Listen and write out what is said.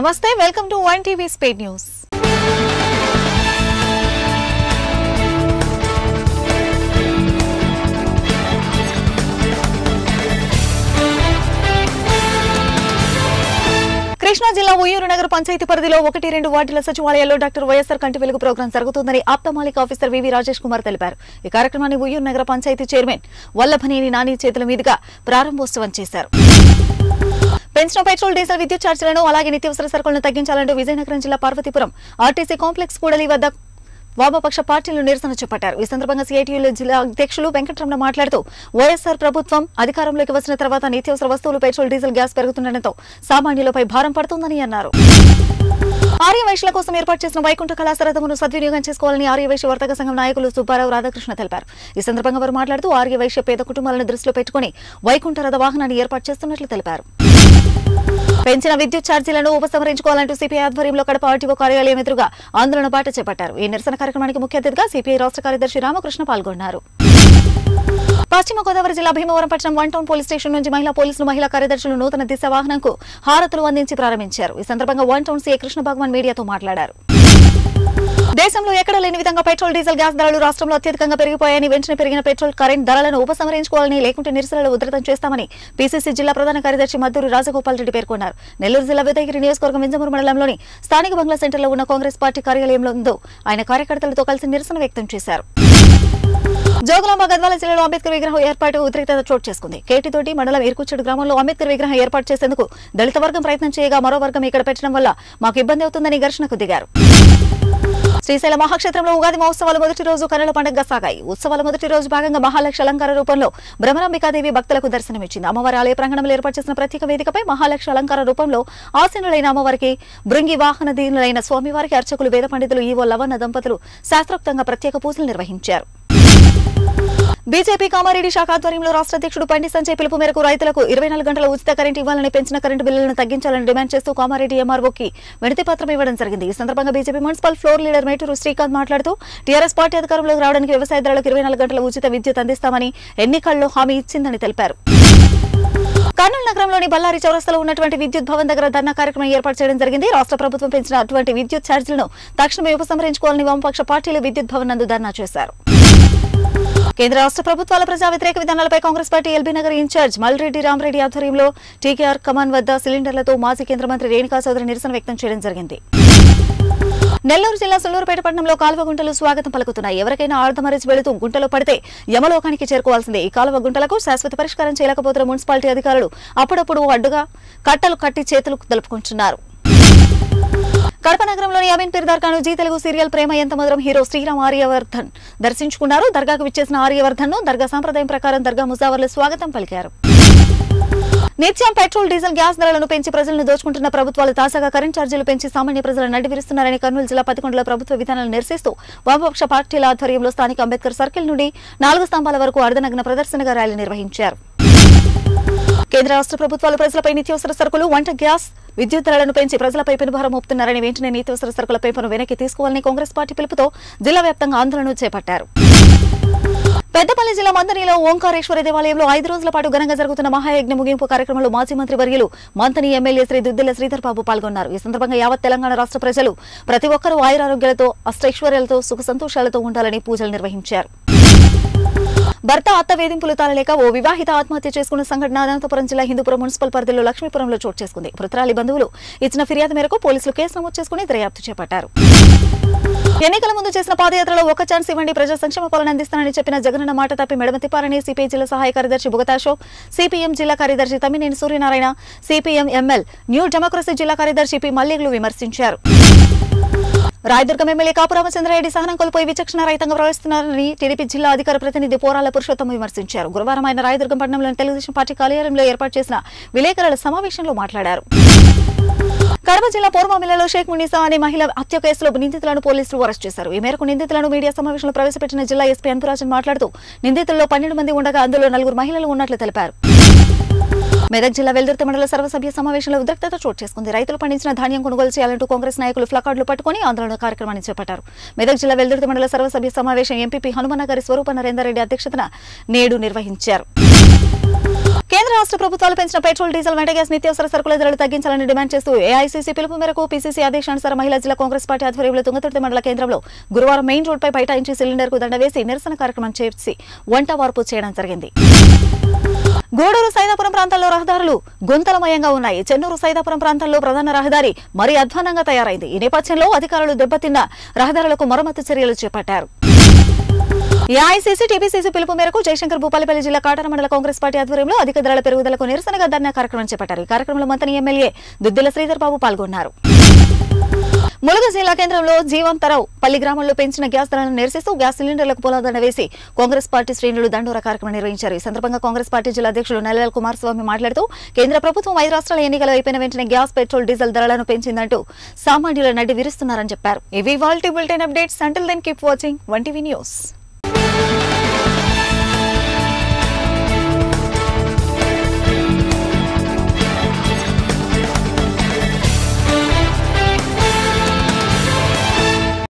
నమస్తే welcome to one TV spade news Krishna జిల్లా ఉయ్యూరు నగర పంచాయతీ పరిధిలో ఒకటి రెండు వార్డుల సచివాలయాల్లో డాక్టర్ వైఎస్ఆర్ కంటి వెలుగు ప్రోగ్రాం జరుగుతుందని ophthalmic officer V V Rajesh Kumar తెలిపారు ఈ కార్యక్రమాన్ని ఉయ్యూరు నగర పంచాయతీ చైర్మన్ వల్లభనేని నాని చేతుల మీదుగా ప్రారంభోత్సవం చేశారు పెంచిన పెట్రోల్ డీజిల్ విద్యుత్ ఛార్జీలను అలాగే నిత్యావసర సరుకులను తగ్గించాలంటూ విజయనగరం జిల్లా పార్వతీపురం ఆర్టీసీ కాంప్లెక్స్ కూడలి వద్ద వామపక్ష పార్టీలు నిరసన చేపట్టారు ఈ సందర్భంగా సిఐటియుల జిల్లా అధ్యక్షులు వెంకటరమణ మాట్లాడుతూ వైఎస్ఆర్ ప్రభుత్వం అధికారంలోకి వచ్చిన తర్వాత నిత్యావసర వస్తువులు పెట్రోల్ డీజిల్ గ్యాస్ పెరుగుతుండటంతో సామాన్యులపై భారం పడుతుందని అన్నారు ఆర్యవైశ్యుల కోసం ఏర్పాటు చేసిన వైకుంఠ కళాసరథమును సద్వినియోగం చేసుకోవాలని ఆర్యవైశ్య వర్తక సంఘం నాయకులు సుబ్బారావు రాధాకృష్ణ తెలిపారు ఈ సందర్భంగా వారు మాట్లాడుతూ ఆర్యవైశ్య పేద కుటుంబాలను దృష్టిలో పెట్టుకుని వైకుంఠ రథ వాహనాన్ని ఏర్పాటు చేస్తున్నట్లు తెలిపారు పెంచిన విద్యుత్ ఛార్జీలను ఉపసంహరించుకోవాలంటూ సిపిఐ ఆధ్వర్యంలో కడప ఆర్టీఓ కార్యాలయం ఎదురుగా ఆందోళన బాట చేపట్టారు ఈ నిరసన కార్యక్రమానికి ముఖ్య అతిథిగా సిపిఐ రాష్ట్ర కార్యదర్శి రామకృష్ణ పాల్గొన్నారు పశ్చిమ గోదావరి జిల్లా భీమవరం పట్టణం వన్ టౌన్ పోలీస్ స్టేషన్ నుంచి మహిళా పోలీసులు మహిళా కార్యదర్శులు నూతన దిశ వాహనంకు హారతులు అందించి ప్రారంభించారు ఈ సందర్భంగా one town CA Krishna Bhagavan మీడియాతో మాట్లాడారు దేశంలో ఎక్కడ లేని విధంగా పెట్రోల్ డీజిల్ గ్యాస్ ధరలు రాష్ట్రంలో అత్యధికంగా పెరిగిపోయాయని వెంటనే పెరిగిన పెట్రోల్ కరెంట్ ధరలను ఉపసంహరించుకోవాలని లేకుంటే నిరసనలు ఉధృతం చేస్తామని పీసీసీ జిల్లా ప్రధాన కార్యదర్శి మద్దూరు రాజగోపాల్ రెడ్డి పేర్కొన్నారు నెల్లూరు జిల్లా ఉదయగిరి నియోజకవర్గం వింజమూరు మండలంలోని స్థానిక బంగ్లా సెంటర్లో ఉన్న కాంగ్రెస్ పార్టీ కార్యాలయంలో ఉందో ఆయన కార్యకర్తలతో కలిసి నిరసన వ్యక్తం చేశారు జోగులాంబ గద్వాల జిల్లాలో అంబేద్కర్ విగ్రహం ఏర్పాటు ఉద్రిక్తత చోటు చేసుకుంది కేటితోటి మండలం ఇరుకుచ్చెడు గ్రామంలో అంబేద్కర్ విగ్రహం ఏర్పాటు చేసేందుకు దళిత వర్గం ప్రయత్నం చేయగా మరో వర్గం ఇక్కడ పెట్టడం వల్ల మాకు ఇబ్బంది అవుతుందని ఘర్షణకు దిగారు శ్రీశైల మహాక్షేత్రంలో ఉగాది మహోత్సవాలు మొదటి రోజు కనుల పండుగగా సాగాయి ఉత్సవాల మొదటి రోజు భాగంగా మహాలక్ష అలంకార రూపంలో భ్రమరాంబికాదేవి భక్తులకు దర్శనమిచ్చింది అమ్మవారి ఆలయ ప్రాంగణంలో ఏర్పాటు చేసిన ప్రత్యేక వేదికపై మహాలక్ష అలంకార రూపంలో ఆసీనులైన అమ్మవారికి భృంగి వాహన దీనులైన స్వామివారికి అర్చకులు వేద పండితులు ఈవో లవన్న దంపతులు శాస్త్రోక్తంగా ప్రత్యేక పూజలు నిర్వహించారు బీజేపీ కామారెడ్డి శాఖ ఆధ్వర్యంలో రాష్ట్ర అధ్యక్షుడు పండి సంజయ్ పిలుపు మేరకు రైతులకు ఇరవై నాలుగు గంటల ఉచిత కరెంట్ ఇవ్వాలని పెంచిన కరెంటు బిల్లులను తగ్గించాలని డిమాండ్ చేస్తూ కామారెడ్డి ఎంఆర్ఓకి వినతి పత్రం ఇవ్వడం జరిగింది ఈ సందర్భంగా BJP municipal floor leader Meturu Srikanth మాట్లాడుతూ టీఆర్ఎస్ పార్టీ అధికారంలోకి రావడానికి వ్యవసాయదారులకు ఇరవై నాలుగు గంటల ఉచిత విద్యుత్ అందిస్తామని ఎన్నికల్లో హామీ ఇచ్చిందని తెలిపారు కర్నూలు నగరంలోని బళ్ళారి చౌరస్తాలో ఉన్నటువంటి విద్యుత్ భవన్ దగ్గర ధర్నా కార్యక్రమం ఏర్పాటు చేయడం జరిగింది రాష్ట్ర ప్రభుత్వం పెంచిన అటువంటి విద్యుత్ ఛార్జీలను తక్షణమే ఉపసంహరించుకోవాలని వామపక్ష పార్టీలు విద్యుత్ భవన్ నందు ధర్నా చేశారు కేంద్ర రాష్ట్ర ప్రభుత్వాల ప్రజా వ్యతిరేక విధానాలపై Congress party LB Nagar in charge Malreddy Ramreddy ఆధ్వర్యంలో టీకేఆర్ కమాన్ వద్ద సిలిండర్లతో మాజీ కేంద్ర మంత్రి రేణుకా చౌదరి నిరసన వ్యక్తం చేయడం జరిగింది నెల్లూరు జిల్లా సుల్లూరుపేట పట్టణంలో కాలువ గుంటలు స్వాగతం పలుకుతున్నాయి ఎవరికైనా ఆర్ధమరిచి వెళుతూ గుంటలో పడితే యమలోకానికి చేరుకోవాల్సిందే ఈ కాలువ గుంటలకు శాశ్వత పరిష్కారం చేయలేకపోతున్న మున్సిపాలిటీ అధికారులు అప్పుడప్పుడు అడ్డుగా కట్టలు కట్టి చేతులు దలుపుకుంటున్నారు కడప నగరంలోని అమీన్ పీర్ దర్గాను Zee Telugu serial Prema Entha Madhuram hero Sriram Aryavardhan దర్శించుకున్నారు దర్గాకు విచ్చేసిన ఆర్యవర్ధన్ ను దర్గా సాంప్రదాయం ప్రకారం దర్గా ముజావర్లు స్వాగతం పలికారు నిత్యం పెట్రోల్ డీజిల్ గ్యాస్ ధరలను పెంచి ప్రజలను దోచుకుంటున్న ప్రభుత్వాలు తాజాగా కరెంట్ ఛార్జీలు పెంచి సామాన్య ప్రజలను నడివిరుస్తున్నారని కర్నూలు జిల్లా పదకొండులో ప్రభుత్వ విధానాలను నిరసిస్తూ వామపక్ష పార్టీల ఆధ్వర్యంలో స్థానిక అంబేద్కర్ సర్కిల్ నుండి నాలుగు స్తంభాల వరకు అర్ధనగ్న ప్రదర్శనగా ర్యాలీ నిర్వహించారు కేంద్ర రాష్ట్ర ప్రభుత్వాలు ప్రజలపై నిత్యావసర సరుకులు వంట గ్యాస్ విద్యుత్ ధరలను పెంచి ప్రజలపై పెనుభారం మోపుతున్నారని వెంటనే నిత్యావసర సరుకుల పెంపును వెనక్కి తీసుకోవాలని కాంగ్రెస్ పార్టీ పిలుపుతో జిల్లా వ్యాప్తంగా ఆందోళన చేపట్టారు పెద్దపల్లి జిల్లా మంతనిలో ఓంకారేశ్వర దేవాలయంలో ఐదు రోజుల పాటు ఘనంగా జరుగుతున్న మహాయజ్ఞ ముగింపు కార్యక్రమంలో మాజీ మంత్రి వర్యులు మంతని ఎమ్మెల్యే శ్రీ దుద్దిల్ల శ్రీధర్ బాబు పాల్గొన్నారు ఈ సందర్భంగా యావత్ తెలంగాణ రాష్ట్ర ప్రజలు ప్రతి ఒక్కరూ ఆయురారోగ్యాలతో అష్టైశ్వర్యాలతో సుఖ సంతోషాలతో ఉండాలని పూజలు నిర్వహించారు భర్త అత్త వేధింపులు తాళలేక ఓ వివాహిత ఆత్మహత్య చేసుకున్న సంఘటన అనంతపురం జిల్లా హిందూపురం మున్సిపల్ పరిధిలో లక్ష్మీపురంలో చోటు చేసుకుంది మృతురాలి బంధువులు ఇచ్చిన ఫిర్యాదు మేరకు పోలీసులు కేసు నమోదు చేసుకుని దర్యాప్తు చేపట్టారు ఎన్నికల ముందు చేసిన పాదయాత్రలో ఒక ఛాన్స్ ఇవ్వండి ప్రజా సంక్షేమ పాలన అందిస్తానని చెప్పిన జగనన్న మాట తప్పి మెడమ తిప్పారని సిపిఐ జిల్లా సహాయ కార్యదర్శి బుగతాశోక్ సిపిఎం జిల్లా కార్యదర్శి Tammineni Suryanarayana CPM ML new democracy జిల్లా కార్యదర్శి పి మల్లిగులు విమర్శించారు రాయదుర్గం ఎమ్మెల్యే కాపు రామచంద్రారెడ్డి సహనం కోల్పోయి విచక్షణ రహితంగా ప్రవర్తిస్తున్నారని టీడీపీ జిల్లా అధికార ప్రతినిధి పోరాల పురుషోత్తం విమర్శించారు గురువారం ఆయన రాయదుర్గం పట్టణంలోని తెలుగుదేశం పార్టీ కార్యాలయంలో ఏర్పాటు చేసిన విలేకరుల సమావేశంలో మాట్లాడారు కడప జిల్లా పూర్వమిల్లలో షేక్ మునీసా అనే మహిళ హత్య కేసులో నిందితులను పోలీసులు అరెస్ట్ చేశారు ఈ మేరకు నిందితులను మీడియా సమావేశంలో ప్రవేశపెట్టిన జిల్లా ఎస్పీ అన్పురాజన్ మాట్లాడుతూ నిందితుల్లో పన్నెండు మంది ఉండగా అందులో నలుగురు మహిళలు ఉన్నట్లు తెలిపారు మెదక్ జిల్లా వెల్దుర్తి మండల సర్వసభ్య సమావేశంలో ఉద్రిక్తత చోటు చేసుకుంది రైతులు పండించిన ధాన్యం కొనుగోలు చేయాలంటూ కాంగ్రెస్ నాయకులు ప్లకార్డులు పట్టుకుని ఆందోళన కార్యక్రమాన్ని చేపట్టారు మెదక్ జిల్లా వెల్దుర్తి మండల సర్వసభ్య సమావేశం ఎంపీ హనుమన్న గారి స్వరూప నరేందర్ రెడ్డి అధ్యక్షతన నేడు నిర్వహించారు కేంద్ర రాష్ట్ర ప్రభుత్వాలు పెంచిన పెట్రోల్ డీజిల్ వెంట గ్యాస్ నిత్యావసర సరుకుల ధరలు తగ్గించాలని డిమాండ్ చేస్తూ ఏఐసీసీ పిలుపు మేరకు పీసీసీ అధ్యక్షానుసార మహిళా జిల్లా కాంగ్రెస్ పార్టీ ఆధ్వర్యంలో తుంగతుర్తి మండల కేంద్రంలో గురువారం మెయిన్ రోడ్పై బైఠాయించి సిలిండర్ కు దండ వేసి నిరసన కార్యక్రమం చేసి వంట వార్పు చేయడం జరిగింది గూడూరు సైదాపురం ప్రాంతాల్లో రహదారులు గుంతలమయంగా ఉన్నాయి చెన్నూరు సైదాపురం ప్రాంతాల్లో ప్రధాన రహదారి మరీ అధ్వానంగా తయారైంది ఈ నేపథ్యంలో అధికారులు దెబ్బతిన్న రహదారులకు మరమ్మతు చర్యలు చేపట్టారు ఏఐసీసీ టీపీసీసీ పిలుపు మేరకు జయశంకర్ భూపాలపల్లి జిల్లా కాటన మండల కాంగ్రెస్ పార్టీ ఆధ్వర్యంలో అధిక ధరల పెరుగుదలకు నిరసనగా ధర్నా కార్యక్రమం చేపట్టారు ఈ కార్యక్రమంలో మంత్రి ఎమ్మెల్యే దుద్దిల శ్రీధర్ బాబు పాల్గొన్నారు ములుగు జిల్లా కేంద్రంలో జీవంతరావు పల్లి గ్రామంలో పెంచిన గ్యాస్ ధరలను నిరసిస్తూ గ్యాస్ సిలిండర్లకు పూలదండ వేసి కాంగ్రెస్ పార్టీ శ్రేణులు దండోర కార్యక్రమం నిర్వహించారు ఈ సందర్భంగా కాంగ్రెస్ పార్టీ జిల్లా అధ్యక్షులు నెలల కుమారస్వామి మాట్లాడుతూ కేంద్ర ప్రభుత్వం ఐదు రాష్ట్రాల ఎన్నికలు అయిపోయిన వెంటనే గ్యాస్ పెట్రోల్ డీజిల్ ధరలను పెంచిందంటూ సామాన్యుల నడ్డి విరుస్తున్నారని చెప్పారు ఇవి వాల్టీ bulletin updates until then keep watching one TV news